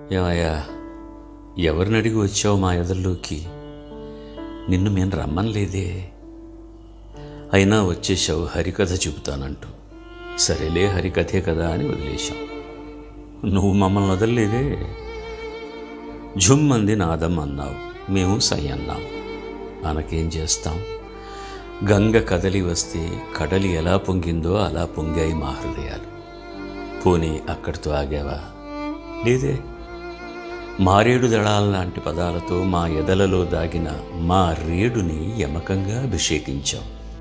ఏమయ్యా ఎవరిని అడిగి వచ్చావు మా ఎదల్లోకి నిన్ను మేము రమ్మనలేదే అయినా వచ్చేసావు హరికథ చెబుతానంటూ సరేలే హరికథే కదా అని వదిలేశాం నువ్వు మమ్మల్ని వదలలేదే జుమ్మంది నాదం అన్నావు మేము సై అన్నాం మనకేం చేస్తాం గంగ కదలి వస్తే కడలి ఎలా పొంగిందో అలా పొంగాయి మా హృదయాలు పోనీ అక్కడితో ఆగావా లేదే మారేడు దళాల లాంటి పదాలతో మా ఎదలలో దాగిన మా రేడుని యమకంగా అభిషేకించాం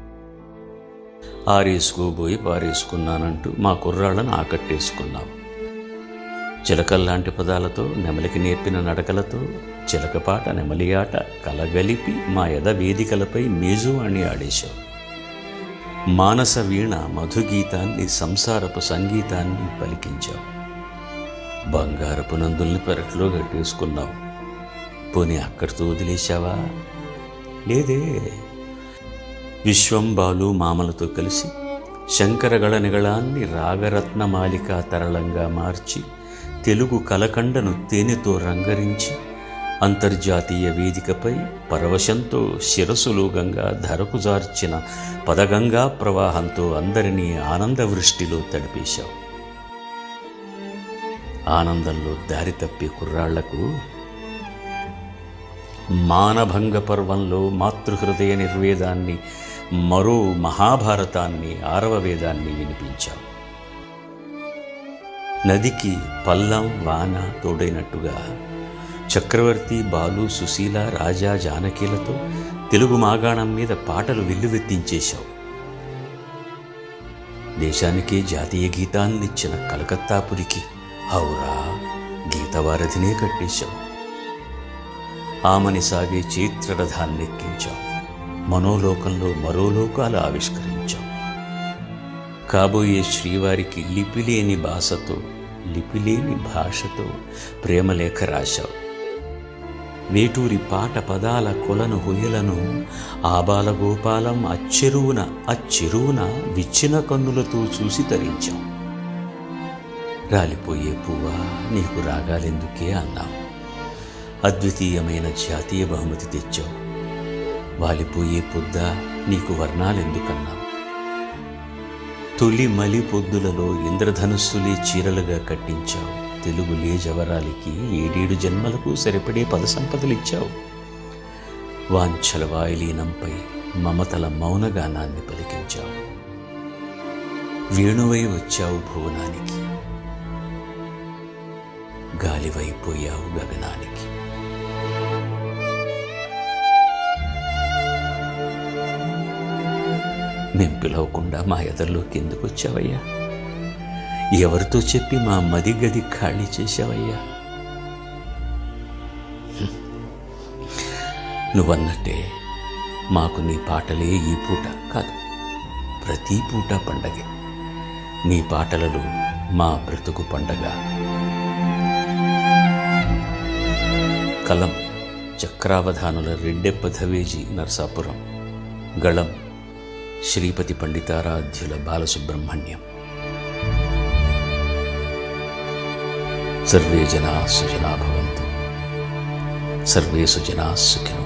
ఆరేసుకోబోయి పారేసుకున్నానంటూ మా కుర్రాళ్ళను ఆకట్టేసుకున్నావు చిలకల్లాంటి పదాలతో నెమలికి నేర్పిన నడకలతో చిలకపాట నెమలి ఆట కలగలిపి మా యద వేదికలపై మేజువాణి ఆడేశావు మానస వీణ మధుగీతాన్ని సంసారపు సంగీతాన్ని పలికించావు బంగారపు నందుల్ని పెరట్లో కట్టేసుకున్నావు పోనీ అక్కడితో వదిలేశావా లేదే విశ్వం బాలు మామలతో కలిసి శంకరగళ నిగళాన్ని రాగరత్న మాలికా తరళంగా మార్చి తెలుగు కలకండను తేనెతో రంగరించి అంతర్జాతీయ వేదికపై పరవశంతో శిరసులోగంగా ధరకు జార్చిన పదగంగా ప్రవాహంతో అందరినీ ఆనందవృష్టిలో తడిపేశావు ఆనందంలో దారి తప్పే కుర్రాళ్లకు మానభంగ పర్వంలో మాతృహృదయ నిర్వేదాన్ని మరో మహాభారతాన్ని ఆరవ వేదాన్ని వినిపించావు నదికి పల్లం వాన తోడైనట్టుగా చక్రవర్తి బాలు సుశీల రాజా జానకీలతో తెలుగు మాగాణం మీద పాటలు విల్లువెత్తించేశావు దేశానికే జాతీయ గీతాన్నిచ్చిన కలకత్తాపురికి హౌరా గీతవారధినే కట్టేశావు ఆమని సాగే చైత్రరథాన్నెక్కించావు మనోలోకంలో మరో లోకాలు ఆవిష్కరించావు కాబోయే శ్రీవారికి లిపిలేని భాషతో లిపిలేని భాషతో ప్రేమలేఖ రాశావు వేటూరి పాట పదాల కొలను హుయలను ఆబాల గోపాలం అచ్చెరువున అచ్చెరువున విచ్చిన కన్నులతో చూసి తరించాం రాలిపోయే పువ్వా నీకు రాగాలెందుకే అన్నావు అద్వితీయమైన జాతీయ బహుమతి తెచ్చావు వాలిపోయే పొద్ద నీకు వర్ణాలెందుకన్నావు తొలి మలి పొద్దులలో ఇంద్రధనుస్సులే చీరలుగా కట్టించావు తెలుగు లేజవరాలికి ఏడేడు జన్మలకు సరిపడే పద సంపదలిచ్చావు వాంఛల వాయులీనంపై మమతల మౌనగానాన్ని పలికించావు వేణువై వచ్చావు భువనానికి గాలివైపోయావు గగనానికి మేం పిలవకుండా మా ఎదర్లోకి ఎందుకు వచ్చావయ్యా ఎవరితో చెప్పి మా మది గది ఖాళీ చేశావయ్యా హ్మ్. నువ్వన్నట్టే మాకు నీ పాటలే ఈ పూట కాదు ప్రతి పూట పండగే నీ పాటలలో మా బ్రతుకు పండగ కలం చక్రావధానుల రెడ్డెప్ప ధవేజీ నరసాపురం గళం శ్రీపతి పండితారాధ్యుల బాలసుబ్రహ్మణ్యం సర్వే జనా సుజనా భవంతు సర్వే సుజనా సుఖినో